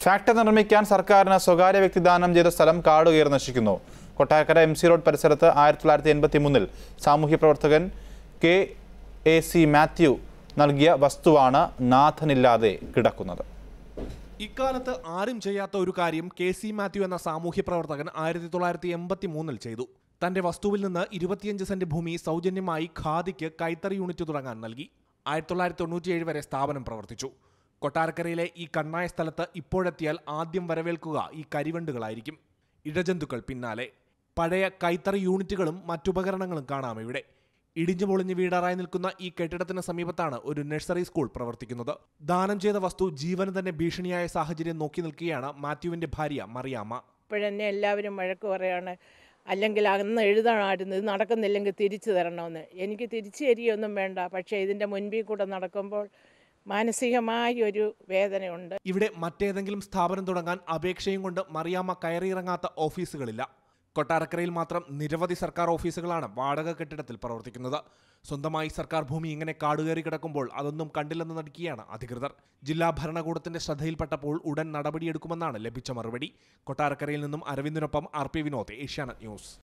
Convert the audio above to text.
factory നിർമ്മിക്കാൻ സർക്കാരിന് സ്വകാര്യ വ്യക്തി ദാനം ചെയ്ത സ്ഥലം കാടുകയറി നശിക്കുന്നു കൊട്ടാരക്കര എം സി റോഡ് പരിസരത്ത് ആയിരത്തി തൊള്ളായിരത്തി എൺപത്തി മൂന്നിൽ സാമൂഹ്യ പ്രവർത്തകൻ കെ എ സി മാത്യു നൽകിയ വസ്തുവാണ് നാഥനില്ലാതെ കിടക്കുന്നത് ഇക്കാലത്ത് ആരും ചെയ്യാത്ത ഒരു കാര്യം കെ സി മാത്യു എന്ന സാമൂഹ്യ പ്രവർത്തകൻ ആയിരത്തി തൊള്ളായിരത്തി എൺപത്തി മൂന്നിൽ ചെയ്തു തന്റെ വസ്തുവിൽ നിന്ന് ഇരുപത്തിയഞ്ച് സെന്റ് ഭൂമി സൗജന്യമായി ഖാദിക്ക് കൈത്തറി യൂണിറ്റ് തുടങ്ങാൻ നൽകി ആയിരത്തി തൊള്ളായിരത്തി തൊണ്ണൂറ്റിയേഴ് വരെ സ്ഥാപനം പ്രവർത്തിച്ചു കൊട്ടാരക്കരയിലെ ഈ കണ്ണായ സ്ഥലത്ത് ഇപ്പോഴെത്തിയാൽ ആദ്യം വരവേൽക്കുക ഈ കരിവണ്ടുകളായിരിക്കും ഇഴജന്തുക്കൾ പിന്നാലെ പഴയ കൈത്തറി യൂണിറ്റുകളും മറ്റുപകരണങ്ങളും കാണാം ഇവിടെ ഇടിഞ്ഞു പൊളിഞ്ഞ് വീടാറായി നിൽക്കുന്ന ഈ കെട്ടിടത്തിന് സമീപത്താണ് ഒരു നഴ്സറി സ്കൂൾ പ്രവർത്തിക്കുന്നത് ദാനം ചെയ്ത വസ്തു ജീവന് തന്നെ ഭീഷണിയായ സാഹചര്യം നോക്കി നിൽക്കുകയാണ് മാത്യുവിന്റെ ഭാര്യ മറിയാമ്മ ഇപ്പോഴെന്നെ എല്ലാവരും വഴക്ക് പറയാണ് അല്ലെങ്കിൽ അന്ന് എഴുതണമായിരുന്നു ഇത് നടക്കുന്നില്ലെങ്കിൽ തിരിച്ചു തരണമെന്ന് എനിക്ക് തിരിച്ചു തരികയൊന്നും വേണ്ട പക്ഷേ ഇതിൻ്റെ മുൻപിൽ കൂടെ നടക്കുമ്പോൾ മാനസികമായ ഒരു വേദനയുണ്ട് ഇവിടെ മറ്റേതെങ്കിലും സ്ഥാപനം തുടങ്ങാൻ അപേക്ഷയും കൊണ്ട് മറിയാമ്മ കയറിയിറങ്ങാത്ത ഓഫീസുകളില്ല കൊട്ടാരക്കരയിൽ മാത്രം നിരവധി സർക്കാർ ഓഫീസുകളാണ് വാടക കെട്ടിടത്തിൽ പ്രവർത്തിക്കുന്നത് സ്വന്തമായി സർക്കാർ ഭൂമി ഇങ്ങനെ കാടുകയറി കിടക്കുമ്പോൾ അതൊന്നും കണ്ടില്ലെന്ന് നടിക്കുകയാണ് അധികൃതർ ജില്ലാ ഭരണകൂടത്തിന്റെ ശ്രദ്ധയിൽപ്പെട്ടപ്പോൾ ഉടൻ നടപടിയെടുക്കുമെന്നാണ് ലഭിച്ച മറുപടി കൊട്ടാരക്കരയിൽ നിന്നും അരവിന്ദിനൊപ്പം R P Vinod Asianet news